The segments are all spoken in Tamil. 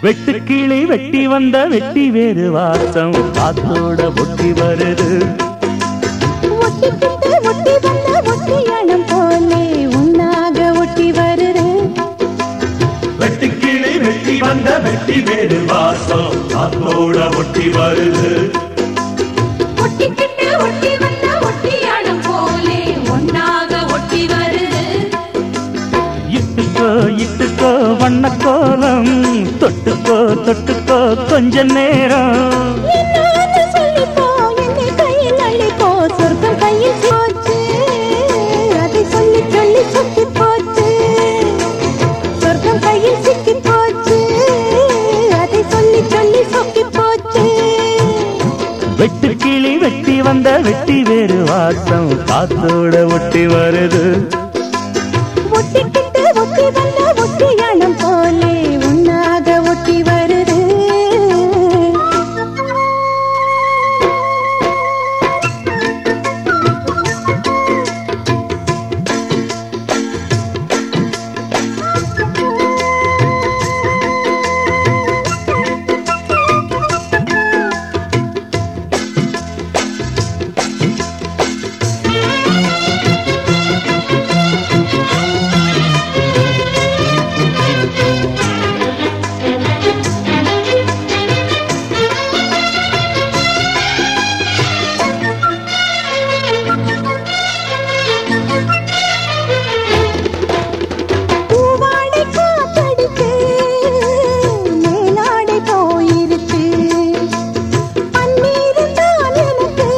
வெட்டுக்கிளி வெட்டி வந்த வெட்டி வேறு வாசம் காத்தோட ஒட்டி வருது ஒட்டிக்கிட்டு ஒட்டி வந்த ஒட்டியானம் போலே உன்னாக ஒட்டி வருது வெட்டுக்கிளி வெட்டி வந்த வெட்டி வேறு வாசம் காத்தோட ஒட்டி வருது ஒட்டிக்கிட்டு ஒட்டி வந்த ஒட்டியானம் போலே ஒன்னாக ஒட்டி வருது இட்டுக்கோ இட்டுக்கோ வண்ண கோலம் தொட்டுக்கோ தொட்டுக்கோ கொஞ்ச நேரம் என்னான்னு சொல்லிப்போ என்னை கையில் அள்ளிப்போ சொர்க்கம் கையில் போச்சு அதை சொல்லி சொல்லி சுத்தி போச்சு சொர்க்கம் கையில் சிக்கி போச்சு அதை சொல்லி சொல்லி சொக்கி போச்சு வெட்டுக்கிளி வெட்டி வந்த வெட்டி வேறு வாசம் காத்தோட ஒட்டி வருது ஒட்டிக்கிட்டு ஒட்டி வந்த ஒட்டியானம் போலே உன்னாக ஒட்டி வருது பூவாடை காத்தடிச்சு மேலாடை போயிருச்சு பன்னீர் தான் எனக்கு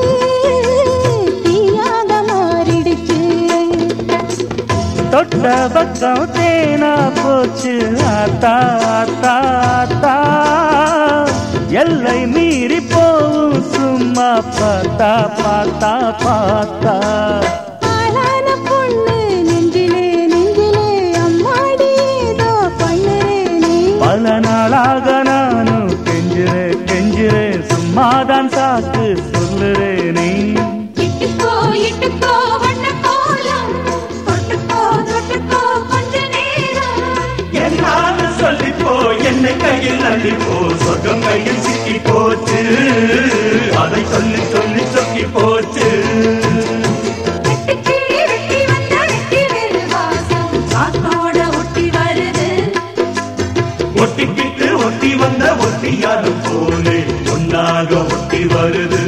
தீயாக மாறிடுச்சு தொட்ட பக்கம் தேனா போச்சு ஆத்தா ஆத்தா ஆத்தா எல்லை மீறி போவும் சும்மா பார்த்தா பார்த்தா பார்த்தா ஆளான பொண்ணு நெஞ்சிலே நெஞ்சிலே அம்மாடி ஏதோ பண்ணுறேனே பல நாளாக நானும் கெஞ்சுறேன் கெஞ்சுறேன் சும்மாதான் சாக்கு சொல்லுறேனே இட்டுக்கோ இட்டுக்கோ வண்ண கோலம் தொட்டுக்கோ தொட்டுக்கோ கொஞ்ச நேரம் என்னான்னு சொல்லிப்போ என்னை கையில் அள்ளிப்போ சொர்க்கம் கையில் சிக்கி போச்சு அதை சொல்லி சொல்லி சொக்கி போச்சு வெட்டுக்கிளி வெட்டி வந்த வெட்டி வேறு வாசம் காத்தோட ஒட்டி வருது ஒட்டிக்கிட்டு ஒட்டி வந்த ஒட்டியாரும் போலே ஒன்னாக ஒட்டி வருது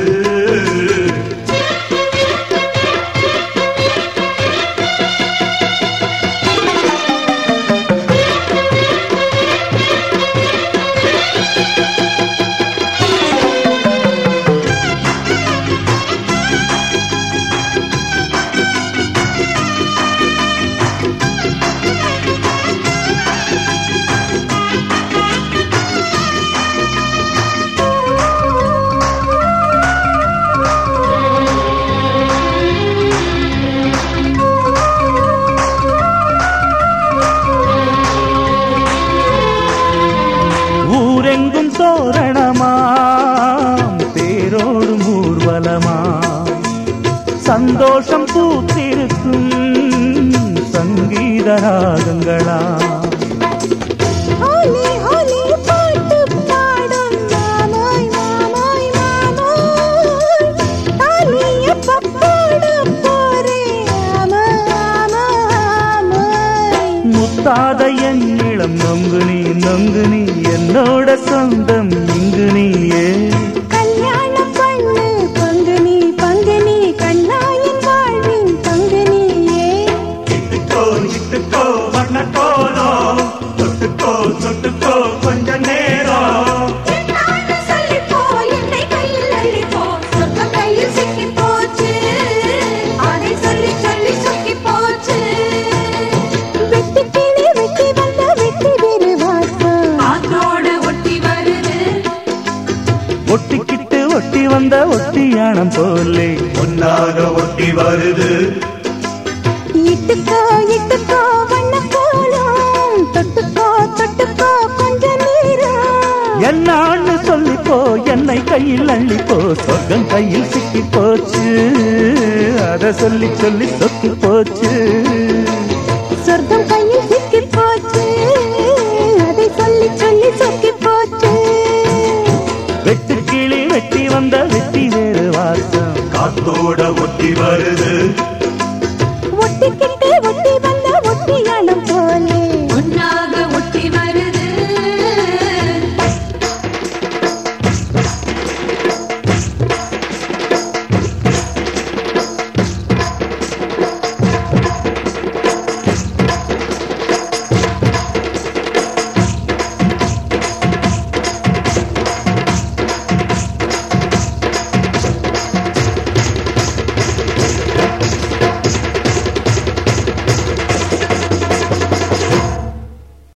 ஊரெங்கும் தோரணமாம் தேரோடும் ஊர்வலமாம் சந்தோஷம் பூத்திருக்கும் சங்கீத ராகங்களாம் ஹோலி ஹோலி பாட்டு பாடும் மாமாய் மாமாய் மாமாய் தாலி எப்ப போட போறே ஆமா ஆமா ஆமாய் முத்தாத என் இளம் நொங்கு நீ நொங்கு நீ என்னோட சொந்தம் இங்கு நீயே கல்யாண பண்ணு பங்கு நீ பங்கு நீ கண்ணாயின் வாழ்வின் பங்கு நீயே இட்டுக்கோ இட்டுக்கோ வண்ண கோலம் தொட்டுக்கோ தொட்டுக்கோ கொஞ்ச நேரம் என்னான்னு சொல்லிப்போ என்னை கையில் அள்ளிப்போ சொந்த கையில் சிக்கி போச்சு அதை சொல்லி சொல்லி சொக்கி போச்சு வெட்டி கிளி வெட்டி வந்த வெட்டி வேறு வாசம் காத்தோட ஒட்டி வருது ஒட்டிக்கிட்டு ஒட்டி வந்த ஒட்டியானம் போலே ஒன்னாக ஒட்டி வருது இட்டுக்கோ இட்டுக்கோ வண்ண கோலம் தொட்டுக்கோ தொட்டுக்கோ கொஞ்ச நேரம் என்னான்னு சொல்லிப்போ என்னை கையில் அள்ளிப்போ சொர்க்கம் கையில் சிக்கி போச்சு அத சொல்லி சொல்லி சொக்கி போச்சு சொர்க்கம் கையில் சிக்கி போச்சு அதை சொல்லி சொல்லி சொக்கி போச்சு வெட்டி வந்த வெட்டி வேறு வாசம் காத்தோட ஒட்டி வருது ஒட்டிக்கிட்ட